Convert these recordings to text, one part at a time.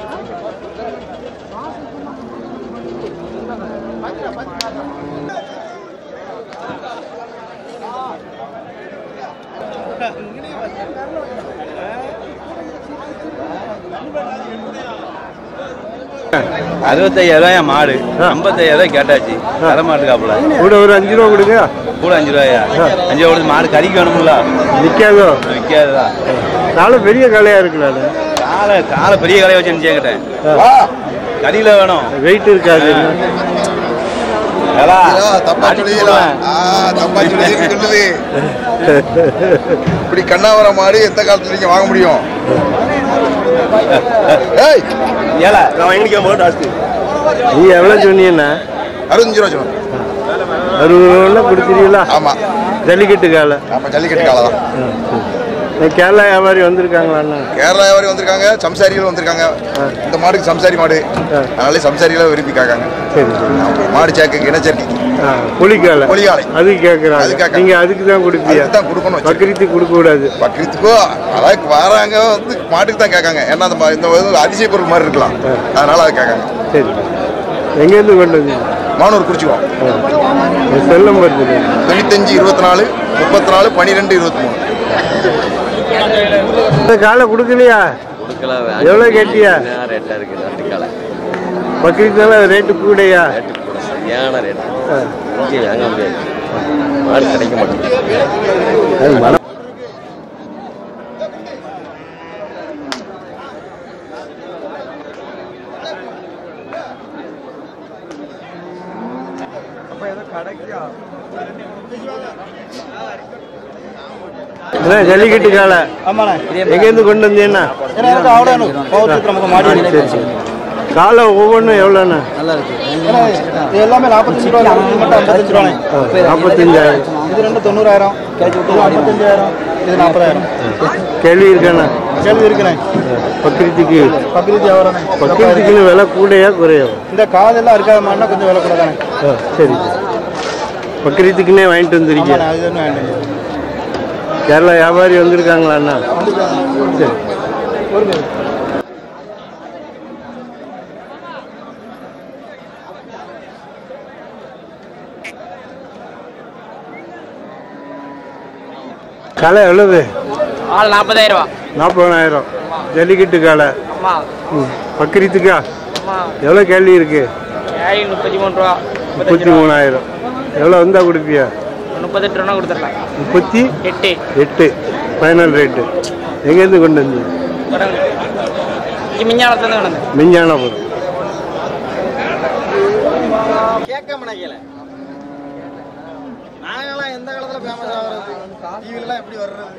அறுபத்தையாயிரம் மாடு ஐம்பத்தையாயிரம் கேட்டாச்சு தர மாட்டுக்காப்புல கூட ஒரு அஞ்சு ரூபா கொடுங்க கூட அஞ்சு ரூபாயா அஞ்சு ரூபா கொடுத்து மாடு கறிக்கு வேணும்ல நிற்காதோ விற்காதுதா நாளை பெரிய கலையா இருக்குல்ல காலை காலை பெரிய கடையை வச்சு நினைச்சேங்கிட்டேன் கறியில வேணும் வெயிட் இருக்காது ஏலா, தப்பா அடிச்சு சொல்லுதா போடுவேன். தப்பா சொல்லுது சொல்லுது இப்படி கண்ணாவர மாடு எந்த காலத்துல நீங்க வாங்க முடியும் ஏய் ஏலா, நீ எவ்வளோ சொன்னீங்கன்னா அறுபத்தஞ்சு ரூபா சொல்லுங்க அறுபது ரூபா கொடுத்துருவீங்களா ஆமா ஜல்லிக்கட்டு காலை ஆமா ஜல்லிக்கட்டு காலை தான் இந்த கேரளா வியாபாரி வந்திருக்காங்களாண்ணா கேரளா வியாபாரி வந்திருக்காங்க சம்சாரிகள் வந்திருக்காங்க இந்த மாடுக்கு சம்சாரி மாடு அதனால சம்சாரிகளை விரும்பி கேட்காங்க சரி சரி மாடு சேர்க்க இனச்சேர்க்கை ஆ, புலிக்காலை புலிகாலை. அது அது கேட்குறாங்க கேட்கறாங்க. நீங்கள் அதுக்கு தான் கொடுப்பியா அதுக்கு தான் கொடுக்கணும் வச்சிருக்கேன். பக்ரீத்துக்கு கொடுக்க கூடாது பக்ரீத்துக்கோ அதாவது வராங்க வந்து மாட்டுக்கு தான் கேட்காங்க ஏன்னா அந்த மா- இந்த இது அதிசய பொருள் மாதிரி இருக்கலாம் அதனால அதை கேட்காங்க சரி எங்கேருந்து கொண்டு வந்தீங்க மானூர் குறிச்சிக்குவோம் என் செல்லம் வருது தொண்ணூத்தஞ்சு இருபத்தி நாலு முப்பத்தி நாலு பன்னிரெண்டு இருபத்தி மூணு இந்த காலை கொடுக்கலையா எவ்வளோ கேட்டியா ரேட்டாக இருக்குது ரெண்டு காலை பக்ரீத்னால ரேட்டு கூடையா ரேட்டு கூட சரியான ரேட்டு இங்கே வாங்க முடியாது மாடு கிடைக்க மாட்டேங்குது அது மனம் என்ன ஜல்லிக்கட்டு காலை எங்கேருந்து கொண்டு வந்தீங்கன்னா சரி, சரி. காலை ஒவ்வொன்றும் எவ்வளோண்ணா எல்லாமே நாற்பத்தஞ்சு ரூபா இது மட்டும் ஐம்பத்தஞ்சு ரூபாய் நாற்பத்தஞ்சாயிரம் இது ரெண்டு தொண்ணூறாயிரம் இது ஐம்பத்தஞ்சாயிரம் இது நாற்பதாயிரம் கேள்வி இருக்காண்ணா கேள்வி இருக்குண்ணே பக்ரீத்துக்கு பக்ரீத் வியாபாரம் பக்ரீத்துக்குன்னு விலை கூடையா குறையா இந்த காதெல்லாம் இருக்காத மாதிரினா கொஞ்சம் விலை கூட தானே ஆ, சரி பக்ரீத்துக்குன்னே வாங்கிட்டு வந்துருக்கீங்க ஆமாண்ணே அது ஒன்றும் வேண்டாம் கேரளா வியாபாரி வந்திருக்காங்களாண்ணா சரி காலை எவ்வளவு ஆள் நாற்பதாயிரம் ரூபா நாற்பதாயிரம் ஜல்லிக்கட்டு காலை அம்மா ம். பக்ரீத்துக்கா அம்மா எவ்வளோ கேள்வி இருக்கு ஏழு முப்பத்தி மூணு ரூபா முப்பத்தி மூணாயிரம் எவ்வளோ வந்தா கொடுப்பியா முப்பத்தெட்டு ரூபா கொடுத்துடலாம் முப்பத்தி எட்டு எட்டு ஃபைனல் ரேட்டு எங்கேருந்து கொண்டு வந்தீங்க இங்கே மிஞ்சாலத்துலேருந்து வந்தேன் மிஞ்சானபுரம் கேட்க மாட்டேங்கல நாங்கெல்லாம் எந்த காலத்துல ஃபேமஸ் ஆகிறது டிவிலாம் எப்படி வர்றது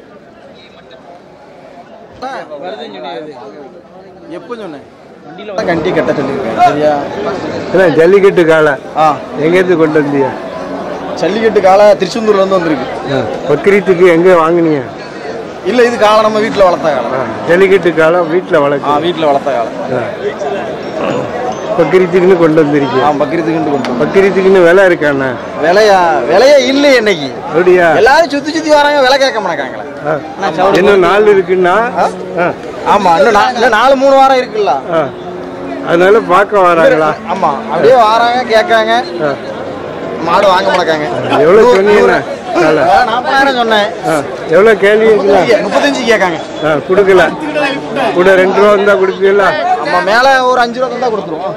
எப்போ சொன்னேன் கண்டி கட்ட சொல்லியிருக்கேன் சரியா என்ன ஜல்லிக்கட்டு காலை ஆ எங்கேருந்து கொண்டு வந்தியா ஜல்லிக்கட்டு காலை திருச்செந்தூர்ல இருந்து வந்திருக்கு பக்ரீத்துக்கு எங்கே வாங்குனீங்க இல்ல இது காலை நம்ம வீட்டில் வளர்த்த காலை ஆ, ஜல்லிக்கட்டு காலை வீட்டில் ஆ வளர்க்கு வீட்டில் வளர்த்த காலை பக்ரீத்துக்குன்னு கொண்டு ஆ வந்திருக்கீங்க பக்ரீத்துக்குண்டு கொண்டு வந்தோம். பக்ரீத்துக்குன்னு விலை இருக்காண்ணா விலையா விலையே இல்லை இன்னைக்கு அப்படியா எல்லாரும் சுத்தி சுத்தி வராங்க விலை கேட்க மாட்டாங்களே ஆ. இன்னும் நாள் இருக்குன்னா ஆ, ஆமா இன்னும் நா- இன்னும் நாலு மூணு வாரம் இருக்குல்ல ஆ. அதனால பார்க்க வராங்களா ஆமா அப்படியே வராங்க கேட்காங்க ஆ. மாடு வாங்க மாட்டாங்க எவ்வளோ சொன்னீங்கண்ணா காலை நாற்பதாயிரம் சொன்னேன் ஆ எவ்வளோ கேள்வி இருக்குல்ல முப்பத்தஞ்சு கேட்காங்க ஆ கொடுக்கல கூட ரெண்டு ரூபா இருந்தால் கொடுப்பீங்களா நம்ம மேல ஒரு அஞ்சு ரூபா தந்தா கொடுத்துருவோம்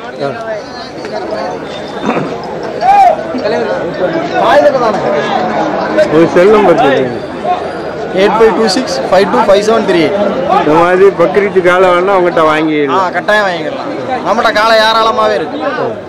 ஆயிரத்துக்கு தானே ஒரு செல் நம்பர் சொல்லுங்க eight five two six five two five seven three இந்த மாதிரி பக்ரீத்து காலை வேணா அவங்ககிட்ட ஆ வாங்கிடலாம் கட்டாயம் வாங்கிக்கலாம் நம்மகிட்ட காலை ஏராளமாவே இருக்கு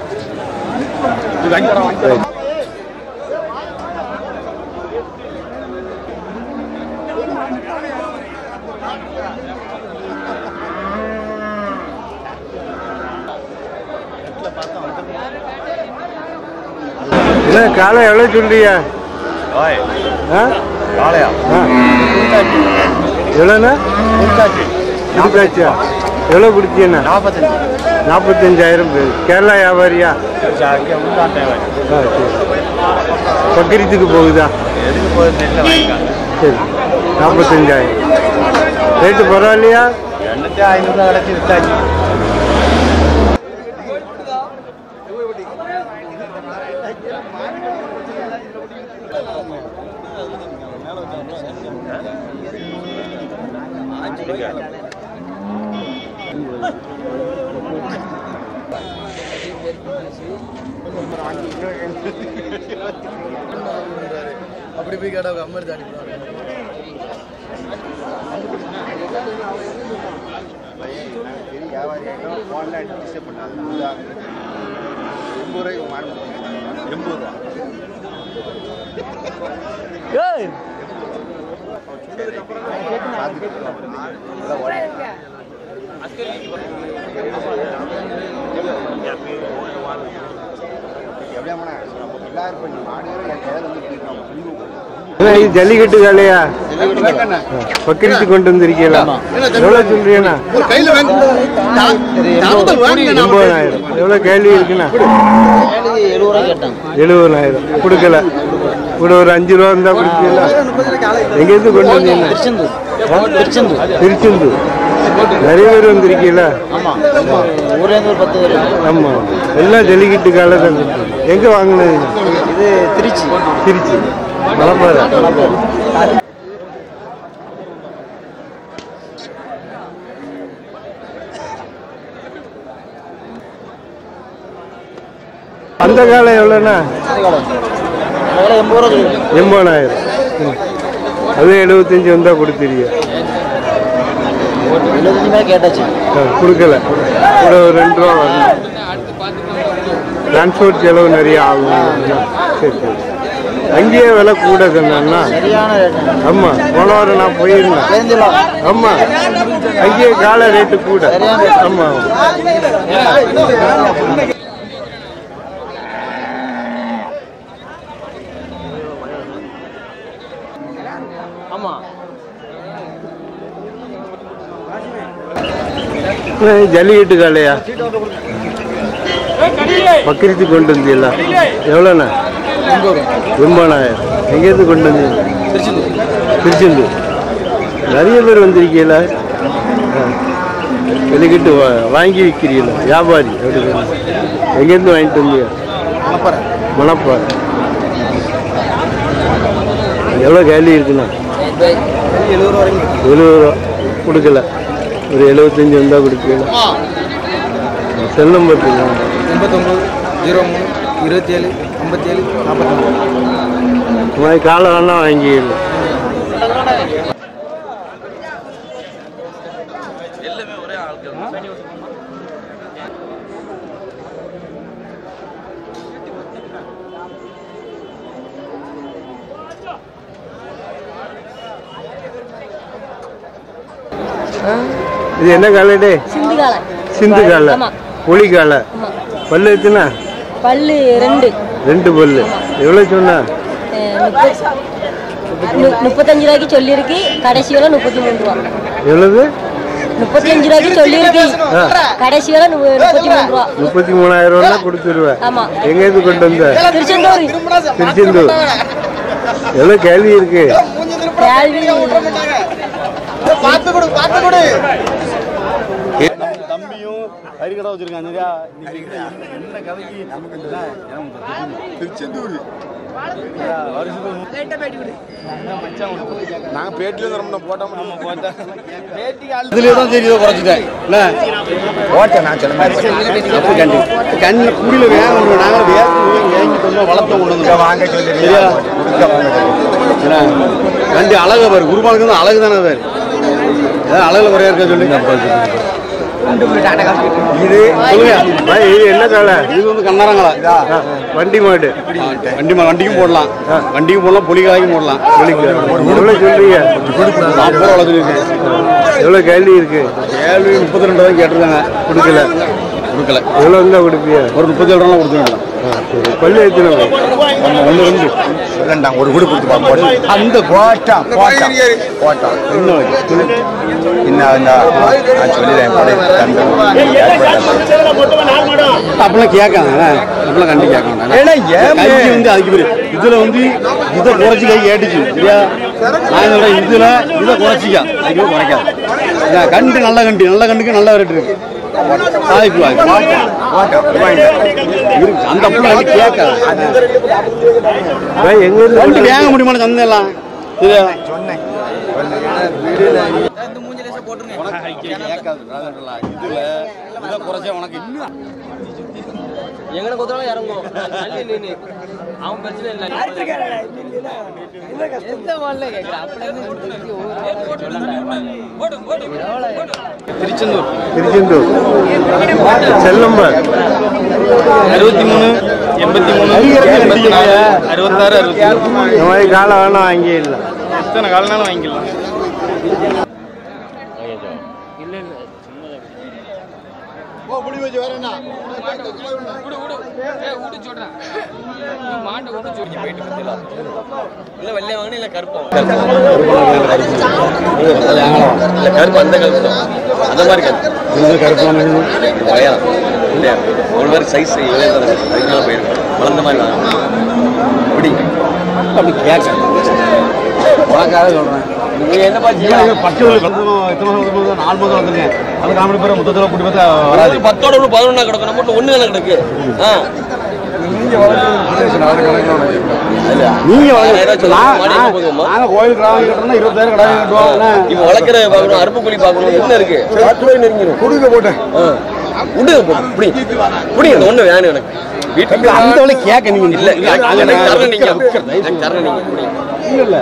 என்ன காலை எவ்வளோ சொல்றியா ஆ காளையா ஆ எவ்வளோண்ணா கொடுத்தாச்சா எவ்வளோ கொடுத்தீங்கண்ணா நாற்பத்தஞ்சு நாற்பத்தஞ்சாயிரம் பேர் கேரளா வியாபாரியா ஆ சரி பக்ரீத்துக்கு போகுதா சரி நாற்பத்தஞ்சாயிரம் ரேட்டு பரவாயில்லையா அப்படி போய் கேட்டா அம்மர் தாடி அண்ணா, இது ஜல்லிக்கட்டு காலையா பக்கரித்து கொண்டு வந்திருக்கீங்களா எவ்வளோ சொல்றீங்கண்ணா கையில எண்பதாயிரம் எவ்வளோ கேள்வி இருக்குண்ணா எழுபதாயிரம் கொடுக்கல கூட ஒரு அஞ்சு ரூபா இருந்தா கொடுக்கல எங்கேருந்து கொண்டு வந்தீங்க திருச்செந்தூர் நிறைய பேர் வந்திருக்கீங்களா ஆமா எல்லாம் ஜல்லிக்கட்டு காலை தான் எங்க வாங்கினது இது திருச்சி திருச்சி மலப்பாறை அந்த காலம் எவ்வளோண்ணா எண்பதாயிரம் ம். அது எழுபத்தஞ்சு வந்தா கொடுத்துருங்க ஆ, கொடுக்கல கூட ஒரு ரெண்டு ரூபா வரணும் டிரான்ஸ்போர்ட் செலவு நிறைய ஆகும் சரி சரி அங்கேயே விலை கூட சொன்னா ஆமா போன வாரம் நான் போயிருந்தேன் ஆமா அங்கேயே காலை ரேட்டு கூட ஆமா அஹ் ஜல்லிக்கட்டு காலையா பக்கரித்து கொண்டு வந்தீங்களா எவ்வளோண்ணா எண்பதாயிரம் எங்கேருந்து கொண்டு வந்தீங்க திருச்செந்தூர் நிறைய பேர் வந்திருக்கீங்களா ஆ. ஜல்லிக்கட்டு வா- வாங்கி விற்கிறீங்களா வியாபாரி அப்படி சொல்லு. எங்கேருந்து வாங்கிட்டு வந்தீங்க மணப்பாறை எவ்வளோ கேள்வி இருக்குண்ணா எழுபது ரூபா கொடுக்கல ஒரு எழுபத்தஞ்சு வந்தால் கொடுப்பீங்களா செல் நம்பர் சொல்லுங்க எண்பத்தொம்பது ஜீரோ மூணு இருபத்தி ஏழு ஐம்பத்தி ஏழு நாற்பத்தி இந்த மாதிரி காலை வேணா வாங்கிடலாம் இது என்ன காலடே சிந்து காலை சிந்து காலை ஆமா. புலி காலை ஆமா. பல்லு எத்தனை பல்லு ரெண்டு ரெண்டு பல்லு எவ்வளோ சொன்னா அஹ், முப்பத்~ நு- முப்பத்தஞ்சு ரூபாய்க்கு சொல்லியிருக்கு கடைசி விலை முப்பத்தி மூணு ரூபா எவ்வளவு முப்பத்தஞ்சு ரூபாய்க்கு சொல்லியிருக்கு கடைசி விலை நு- முப்பத்தி மூணு ரூபா முப்பத்தி மூணாயிரம் ரூபா கொடுத்துருவேன் ஆமா எங்கேருந்து கொண்டு வந்த திருச்செந்தூர் திருச்செந்தூர் எவ்வளோ கேள்வி இருக்கு கேள்வி பார்த்து கொடு பார்த்து கொடு தம்பியும் கறிக்கடை வச்சிருக்கான் சரியா இன்னைக்கு என்ன கதைக்கு நமக்கு திருச்செந்தூர் நாங்க பேட்டில நம்ம போட்டோம் நம்ம போட்டோம் இதுலயே தான் தெரியுதோ குறைச்சிட்டேன் என்ன ஓட்ட நான் சொல்ல தப்பு கண்டி கண்ணு குடியில வேக விடுவோம் நாங்க வேக வேங்கி கொண்டு வளர்த்தோம் கொண்டு வந்து வாங்க சொல்லி சரியா என்ன கண்டி அழகு பாரு குருபாலுக்கு தான் அழகு தானே பாரு ஏதாவது அழகுல குறையா இருக்கா சொல்லி இது சொல்லுங்க பாய், இது என்ன காலை இது வந்து கண்ணாரங்களா ஆ, வண்டி மாடு வண்டி மா- வண்டிக்கும் போடலாம் வண்டிக்கும் போடலாம் புலிகளாய்க்கும் போடலாம் எவ்வளோ சொல்றீங்க நாற்பது ரூபா சொல்லியிருக்கேன் எவ்வளோ கேள்வி இருக்கு ஏழு முப்பத்தி ரெண்டு ரூபாய்க்கு கேட்டிருக்காங்க கொடுக்கல கொடுக்கல எவ்வளோ இருந்தா கொடுப்பியா ஒரு முப்பத்தி ஏழு ரூபா கொடுத்துருவேன் ஆ, சரி பல்லு எத்தனை பை? நம்ம ஒன்று ரெண்டு ரெண்டாம் ஒரு குடு கொடுத்து பார்ப்போம் அந்த போட்டா போட்டா போட்டா இன்னும் இன்னும் இந்த நான் சொல்லிடுறேன் போட அப்பெல்லாம் கேட்காங்க அப்பெல்லாம் கண்டி கேட்க கை வந்து அதுக்கு பேரு இதுல வந்து இதை குறைச்சி கை கேட்டுச்சு சரியா நான் சொல்றேன் இதுல இதை குறைச்சிக்க அதுக்கு பேர் குறைக்காது இந்த கண்டு நல்ல கண்டு நல்ல கண்டுக்கு நல்ல ரேட் இருக்கு வாய்ப்பு வாய்ப்பு இருக்கு. அந்த அப்பெல்லாம் கண்டு கேட்காது பாய், எங்கேருந்து வண்டி கொண்டு வேக முடியுமா சந்தையெல்லாம் சரியா சொன்னேன் உனக்கு கேட்காது brother. இதுல இதை குறைச்சா உனக்கு இன்னும் எங்கன கொத்தாலும் இறங்கும் தள்ளி நின்னு. அவன் பிரச்சனை இல்லை எந்த மாடல கேட்கற திருச்செந்தூர் திருச்செந்தூர் செல்லம்பர் அறுபத்தி மூணு எண்பத்தி மூணு எண்பத்தி நாலு அறுபத்தாறு அறுபத்தி இந்த மாதிரி காலம் வேணா அங்கே இல்லை எத்தனை காலனாலும் வாங்கிக்கலாம் இல்ல வெள்ளை வாங்கினா இல்ல கருப்பம் இல்ல கருப்பு அந்த கருப்பு தான் அந்த மாதிரி கருப்பு கருப்பான வகையாரம் இல்லையா ஒரு மாதிரி சைஸ் அதனால போயிருக்கும் வளர்ந்த மாதிரி வாங்க இப்படி அப்படி கேட்க உனக்காக சொல்றேன் நீ என்ன பாச்சு பத்து எத்தனை மாதம் நாலு மாதம் வந்துருங்க அது காமெடி பேர் மொத்தத்தில் கூட்டி பார்த்தா வராது வராது பத்தோட ஒரு பதினொன்னா கிடக்கும் நம்ம ஒண்ணு தானே கிடக்கு ஆ நீங்க ஆயிரம் சொல்லுங்க. மாடி எங்க போகுதும்மா? நாங்க கோயில் கிராமம் கட்டணும்னா இருபத்தாயிரம் கடை கட்டுவோம் இவன் வளர்க்குற பார்க்கணும் அறுப்பு கூலி பார்க்கணும் என்ன இருக்கு காற்று நெருங்கிடும் கொடுக்க போட்டேன் உண்டு புடி புடி இந்த ஒண்ணு வேணும் எனக்கு வீட்டுக்கு அந்த வழி கேட்க நீங்க இல்ல இல்ல, அங்க எனக்கு தரணும் நீங்க நான் எனக்கு தரணும் நீங்க புடி. இல்ல இல்ல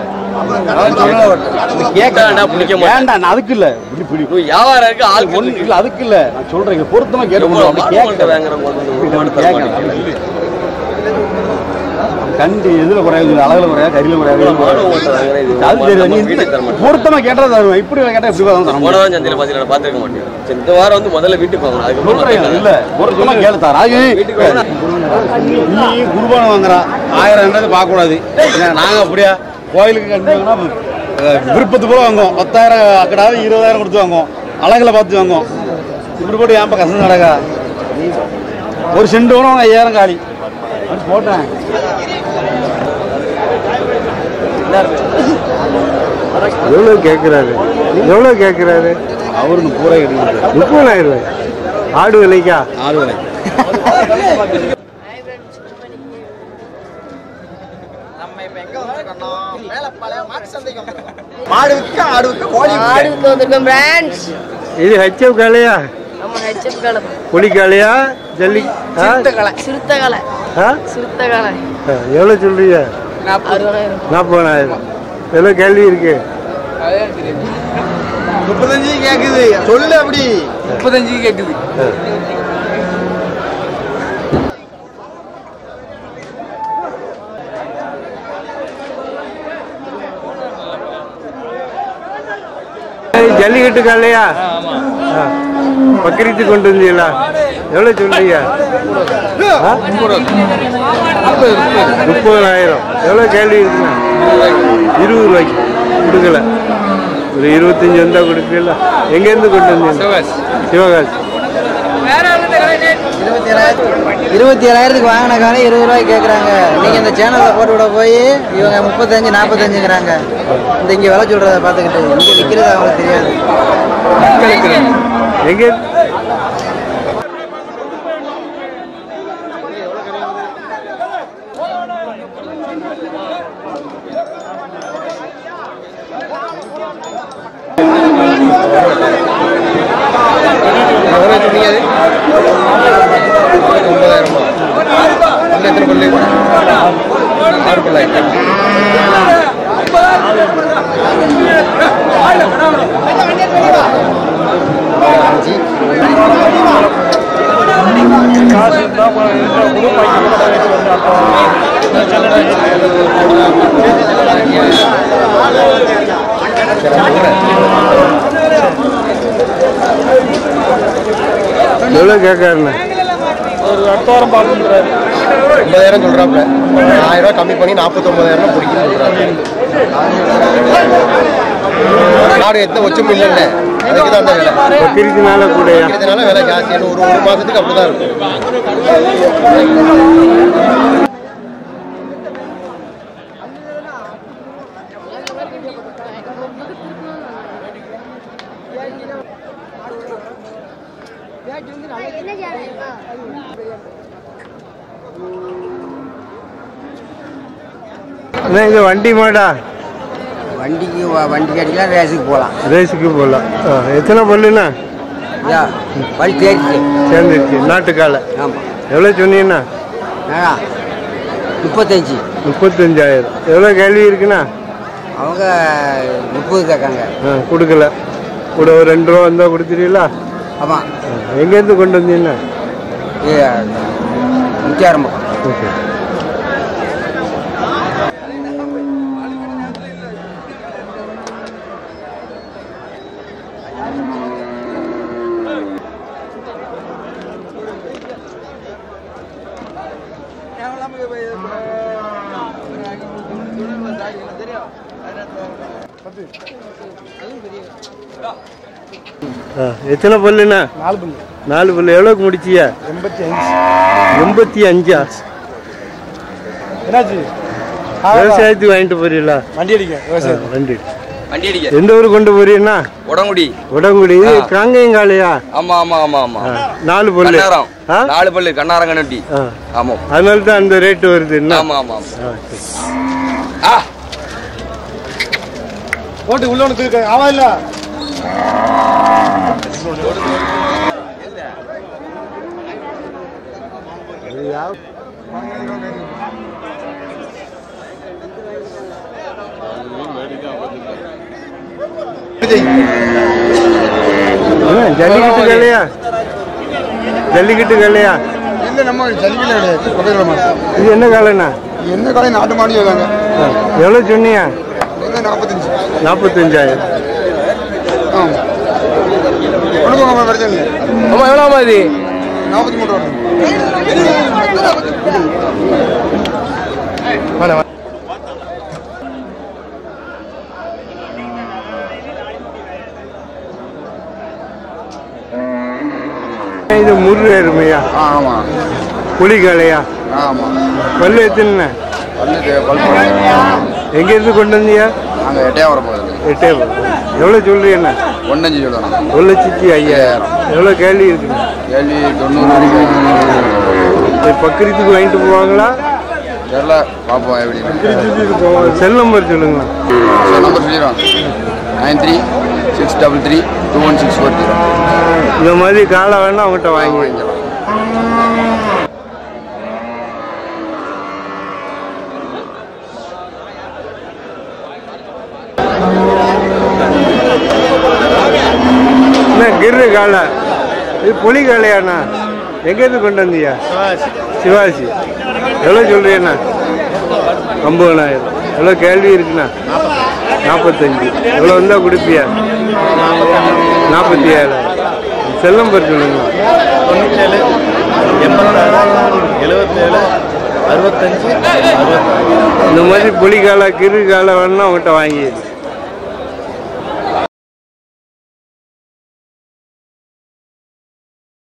கேட்க நான் பிடிக்க மாட்டேன். வேண்டாம் நான் அதுக்கு இல்ல இப்படி பிடி நீ வியாபாரம் இருக்கு ஆள் ஒண்ணு இல்ல அதுக்கு இல்ல நான் சொல்றேன் இங்க பொருத்தமா கேட்டு எவ்வளவு அப்படி மார்க்கெட் கேட்க வாங்குற போது ஒரு மாடு தர மாட்டேங்கிறீங்க. கண்டி எதுல குறையாது அழகுல குறையாது கறியில குறையாது மாடு உங்கள்ட்ட வாங்குறேன், இது அது மாடு சரி நம்ம நீ வீட்டுக்கு தர மாட்டேன். பொருத்தமா கேட்டா தருவேன் இப்படி கேட்டா இப்படி தான் தர போன வாரம் சந்தையில பாத்தீங்கன்னா நான் பார்த்திருக்க மாட்டேன் சரி, இந்த வாரம் வந்து முதல்ல வீட்டுக்கு வாங்கணும் அதுக்கப்புறம் சொல்றேன் மத்த இல்ல பொருத்தமா கேளு தார் அது வீட்டுக்கு வாங்க. நீ குருபானம் வாங்குறா ஆயிரம் ரெண்டாவது பார்க்க கூடாது ஏன்னா நாங்க அப்படியா கோயிலுக்கு கண்டிப்பாங்கன்னா விருப்பத்து போல வாங்குவோம் பத்தாயிரம் அக்கடாவது இருபதாயிரம் கொடுத்து வாங்குவோம் அழகுல பார்த்து வாங்குவோம் இப்படி போட்டு ஏன்ப்பா கஷ்டம் நடக்கா ஒரு செண்டு கூட ஐயாயிரம் காலி அப்படி போட்டேன் எவ்வளோ கேட்குறாரு எவ்வளோ கேட்குறாரு அவருக்கு பூரா கிடைக்குது முப்பதாயிரம் ரூபாய் ஆடு விலைக்கா ஆறு விலை ஆடுக்கு வந்திருக்கோம் பிரான்ச் இது ஹெச்எஃப் காலையா நம்ம ஹெச்எப் காலம் புலி காலையா ஜல்லி ஆ சிறுத்த காலை ஆ சிறுத்த காலை ஆ, எவ்வளோ சொல்றீங்க அறுபதாயிரம் நாற்பதாயிரம் எவ்வளோ கேள்வி இருக்கு முப்பத்தஞ்சு கேக்குது சொல்லு அப்படி முப்பத்தஞ்சு கேக்குது ஜல்லிக்கட்டு காலையா ஆ. பக்ரீத்து கொண்டு வந்தீங்களா எவ்வளோ சொல்றீங்க ஆ? முப்பதாயிரம் எவ்வளோ கேள்வி இருக்குண்ணா இருபது ரூபாய்க்கு கொடுக்கல ஒரு இருபத்தஞ்சி வந்தா கொடுக்கல எங்கேருந்து கொண்டு வந்தீங்க சிவகாசி இருபத்தி ஏழாயிரத்துக்கு வாங்கின காலம் இருபது ரூபாய்க்கு கேட்குறாங்க நீங்கள் இந்த சேனலில் போட்டு விட போய் இவங்க முப்பத்தஞ்சு நாற்பத்தஞ்சுங்கிறாங்க இந்த இங்கே விலை சொல்கிறத பார்த்துக்கிட்டு இங்கே விற்கிறது அவங்களுக்கு தெரியாது எங்கே எவ்வளோ கேட்காருண்ணா ஐம்பதாயிரம் சொல்றாப்ல ஆயிரம் ரூபாய் கம்மி பண்ணி நாற்பத்தொன்பதாயிரம் பிடிக்கும் சொல்றாரு நாடு எத்தனை ஒச்சமும் இல்லைல்ல அதுக்கு தான் அந்த விலை பக்ரீத்துனால கூடயா இதனால விலை ஜாஸ்தி இன்னும் ஒரு ஒரு மாசத்துக்கு அப்படிதான் இருக்கும் அண்ணா, இது வண்டி மாடா வண்டிக்கு வ- வண்டிக்கு அடிக்கலாம் ரேஸுக்கு போகலாம் ரேஸுக்கு போகலாம் ஆ, எத்தனை பல்லுண்ணா ஐயா வழி தேடிச்சு சேர்ந்துருச்சு நாட்டுக்கால ஆமாம் எவ்வளோ சொன்னீங்கண்ணா ஆ முப்பத்தஞ்சு முப்பத்தஞ்சாயிரம் எவ்வளோ கேள்வி இருக்குண்ணா அவங்க முப்பது கேட்காங்க ஆ கொடுக்கல கூட ஒரு ரெண்டு ரூபா வந்தால் கொடுத்துருவீங்களா ஆமாம் எங்கேருந்து கொண்டு வந்தீங்கண்ணா முக்கியாரம் ஓகே ஆ, எத்தனை பல்லுண்ணா நாலு பல்லு நாலு பல்லு எவ்வளோக்கு முடிச்சியா எண்பத்தி அஞ்சு எண்பத்தி அஞ்சா என்னாச்சு விவசாயத்துக்கு வாங்கிட்டு போறீங்களா வண்டி அடிக்க விவசாயம் வண்டி வண்டி அடிக்க எந்த ஊருக்கு கொண்டு போறீங்கன்னா உடங்குடி உடங்குடி இது காங்கேயங்காலையா ஆமா ஆமா ஆமா ஆமா ஆ, நாலு பல்லு கண்ணாரம் ஆ? நாலு பல்லு கண்ணாரம் கண்ணட்டி ஆ. ஆமா அதனால தான் அந்த ரேட்டு வருது என்ன ஆமா ஆமா ஆமா ஆ, சரி. ஆ ஓட்டு உள்ள ஒன்று ஆமா இல்ல என்ன, ஜல்லிக்கட்டு கலையா ஜல்லிக்கட்டு கலையா இல்ல நம்ம ஜல்லிக்கல கிடையாது கொடையில மாசம் இது என்ன காலண்ணா என்ன காலை நாட்டு மாடி வந்தாங்க ஆ, எவ்வளோ சொன்னியா நாற்பத்தஞ்சு நாற்பத்தஞ்சாயிரம் ஆமா கொண்டு போங்க பிரச்சனை இல்லை ஆமா எவ்வளோ இது நாற்பத்தி மூணு ரூபா இது முரு எருமையா ஆமா புலி காளையா ஆமா பல்லு எத்தனை வந்து பல்ப் எங்கேருந்து கொண்டு வந்தியா நாங்க எட்டையா வர போகுது எட்டே எவ்வளோ சொல்றீங்கண்ணா ஒன்னஞ்சு சொல்லணும் ஒரு லட்சத்தி ஐயாயிரம் எவ்வளோ கேள்வி இருக்குண்ணா கேள்வி தொண்ணூறு வரைக்கும் இது பக்ரீத்துக்கு வாங்கிட்டு போவாங்களா தெரில பார்ப்போம் எப்படி செல் நம்பர் சொல்லுங்களா நம்பர் சொல்லிடுறோம் nine three six double three two one six four zero இந்த மாதிரி காலை வேணா அவங்ககிட்ட வாங்கி வாங்கிக்கலாம் என்ன கிரு காலை இது புலி காளையாண்ணா எங்கேருந்து கொண்டு வந்தியா சிவாசி எவ்வளோ சொல்றீங்கண்ணா ஐம்பதனாயிரம் எவ்வளோ கேள்வி இருக்குண்ணா நாற்பத்தஞ்சு எவ்வளோ வந்தால் கொடுப்பியா நாற்பத்தி ஏழாயிரம் செல் நம்பர் சொல்லுங்களா தொண்ணூற்றேழு எண்பத்தாறு எழுபத்தேழு அறுபத்தஞ்சு அறுபத்தாறு இந்த மாதிரி புலி காலை கிரு காலை வேணா அவங்ககிட்ட வாங்கி